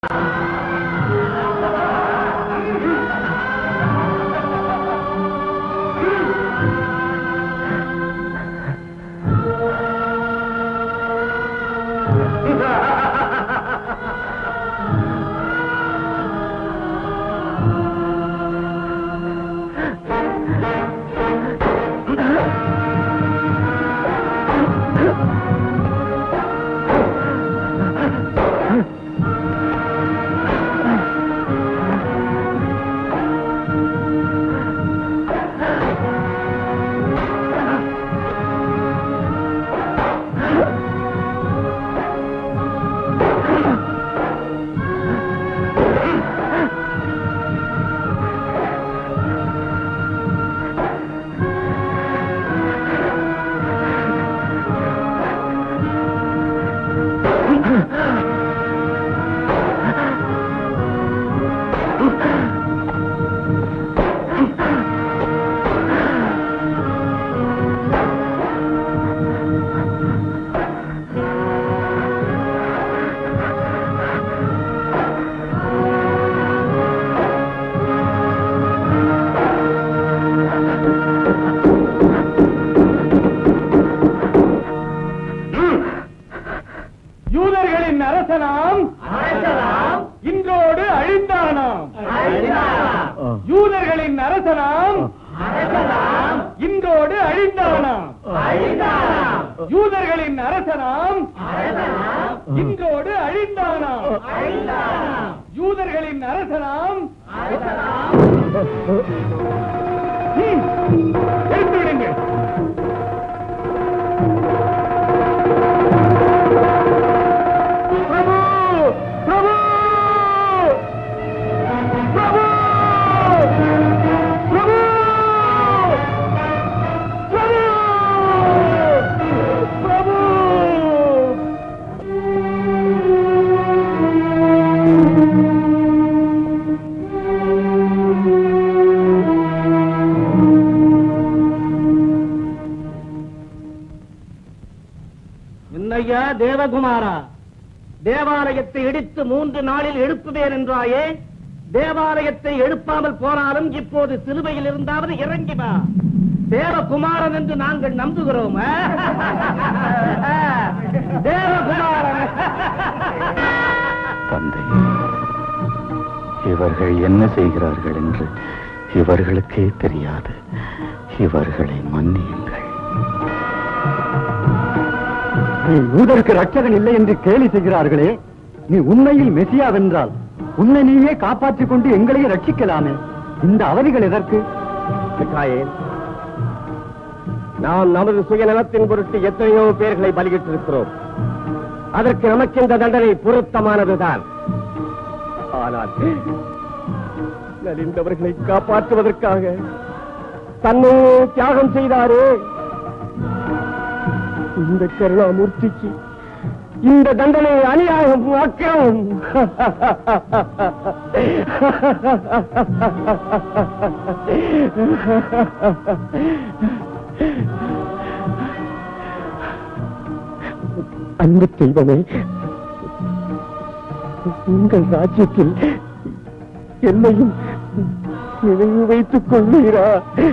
யூதர்களின் அரசனாம் இன்றோடு அழிந்தானாம் யூதர்களின் அரசனாம் இன்றோடு அழிந்தானாம் யூதர்களின் அரசனாம் இன்றோடு அழிந்தானாம் யூதர்களின் அரசனாம் ம், எடுத்து விடுங்கள் பிரபு பிரபு பிரபு பிரபு பிரபு பிரபு என்னையா தேவகுமாரா தேவாலயத்தை இடித்து மூன்று நாளில் எழுப்புவேன் என்றாயே தேவாலயத்தை எழுப்பாமல் போனாலும் இப்போது சிலுவையில் இருந்தாவது இறங்கி வா தேவகுமாரன் என்று நாங்கள் நம்புகிறோம் ஆ? தேவகுமாரன் தந்தை இவர்கள் என்ன செய்கிறார்கள் என்று இவர்களுக்கே தெரியாது இவர்களை மன்னியுங்கள் நீ யூதருக்கு ரட்சகன் இல்லை என்று கேலி செய்கிறார்களே நீ உண்மையில் மெசியா வென்றால் உன்னை நீயே காப்பாற்றிக் கொண்டு எங்களையே ரட்சிக்கலாமே இந்த அவதிகள் எதற்கு மிகாயேல், நாம் நமது சுயநலத்தின் பொருட்டு எத்தனையோ பேர்களை பலியிட்டிருக்கிறோம் அதற்கு நமக்கு இந்த தண்டனை பொருத்தமானதுதான் ஆனால் நலிந்தவர்களை காப்பாற்றுவதற்காக தன்னை தியாகம் செய்தாரே இந்த கருணாமூர்த்திக்கு இந்த தண்டனை அநியாயம் அக்கிரமம் அன்பு தெய்வமே உங்கள் ராஜ்யத்தில் என்னையும் நினைவு வைத்துக் கொள்வீரா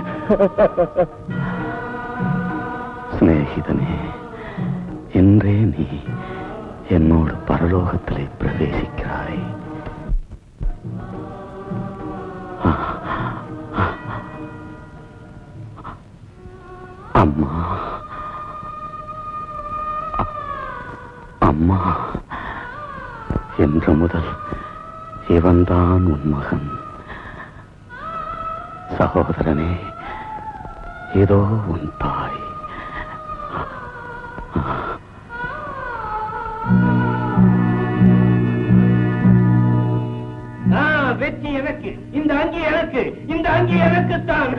சிநேகிதனே இன்றே நீ என்னோடு பரலோகத்திலே பிரவேசிக்கிறாய் அம்மா அ- அம்மா என்று முதல் இவன்தான் உன் மகன் சகோதரனே இதோ உன் தாய் வெற்றி எனக்கு இந்த அங்கி எனக்கு இந்த அங்கி எனக்குத்தான்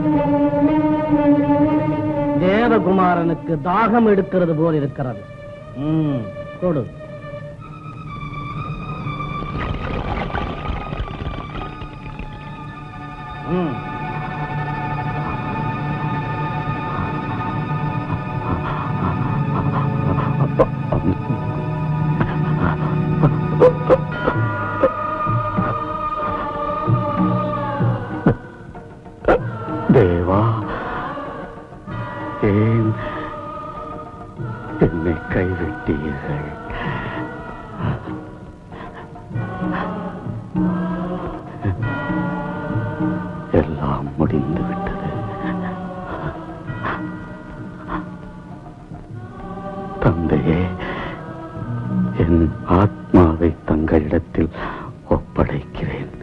தேவகுமாரனுக்கு தாகம் எடுக்கிறது போல் இருக்கிறது ம், கொடு ம். தேவா ஏன் என்னை கைவிட்டீர்கள் எல்லாம் முடிந்து விட்டது தந்தையே என் ஆத்மாவை தங்களிடத்தில் ஒப்படைக்கிறேன்